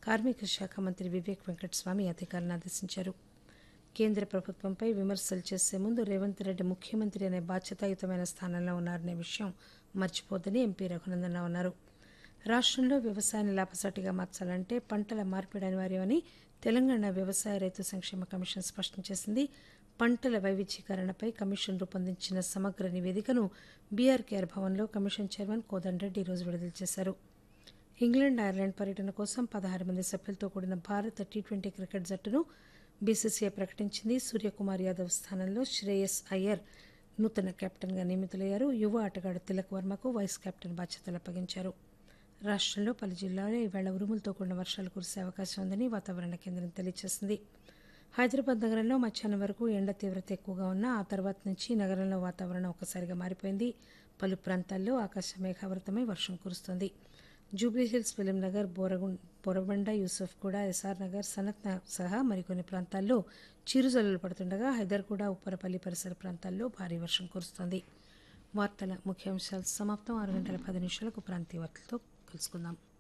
కార్మిక శాఖ మంత్రి వివేక్ వెంకటస్వామి అధికారులను ఆదేశించారు కేంద్ర ప్రభుత్వంపై విమర్శలు చేసే ముందు రేవంత్ రెడ్డి ముఖ్యమంత్రి అనే బాధ్యతాయుతమైన స్థానంలో ఉన్నారనే విషయం మర్చిపోద్దని ఎంపీ రఘునందన్ రావు అన్నారు రాష్ట్రంలో వ్యవసాయాన్ని లాభసాటిగా మార్చాలంటే పంటల మార్పిడి అనివార్యమని తెలంగాణ వ్యవసాయ రైతు సంక్షేమ కమిషన్ స్పష్టం చేసింది పంటల వైవిధ్యీకరణపై కమిషన్ రూపొందించిన సమగ్ర నివేదికను బీఆర్కేఆర్ భవన్లో కమిషన్ చైర్మన్ కోదండరెడ్డి ఈరోజు విడుదల చేశారు ఇంగ్లాండ్ ఐర్లాండ్ పర్యటన కోసం పదహారు మంది సభ్యులతో కూడిన భారత టీ ట్వంటీ క్రికెట్ జట్టును బీసీసీఐ ప్రకటించింది సూర్యకుమార్ యాదవ్ స్థానంలో శ్రేయస్ అయ్యర్ నూతన కెప్టెన్గా నియమితులయ్యారు యువ ఆటగాడు తిలక్ వర్మకు వైస్ కెప్టెన్ బాధ్యతలు అప్పగించారు రాష్ట్రంలో పలు జిల్లాల్లో ఈవేళ ఉరుములతో కూడిన వర్షాలు కురిసే అవకాశం ఉందని వాతావరణ కేంద్రం తెలియజేసింది హైదరాబాద్ నగరంలో మధ్యాహ్నం వరకు ఎండ తీవ్రత ఎక్కువగా ఉన్నా ఆ తర్వాత నుంచి నగరంలో వాతావరణం ఒక్కసారిగా మారిపోయింది పలు ప్రాంతాల్లో ఆకాశం మేఘావృతమై వర్షం కురుస్తోంది జూబ్లీహిల్స్ ఫిలిం నగర్ బోరగుం బోరబండ యూసఫ్ కూడా ఎస్ఆర్ నగర్ సనత్ సహా మరికొన్ని ప్రాంతాల్లో చిరుజల్లులు పడుతుండగా హైదర్గూడ ఉప్పరపల్లి పరిసర ప్రాంతాల్లో భారీ వర్షం కురుస్తోంది వార్తల ముఖ్యాంశాలు సమాప్తం ఆరు గంటల పది నిమిషాలకు ప్రాంతీయ వార్తలతో కలుసుకుందాం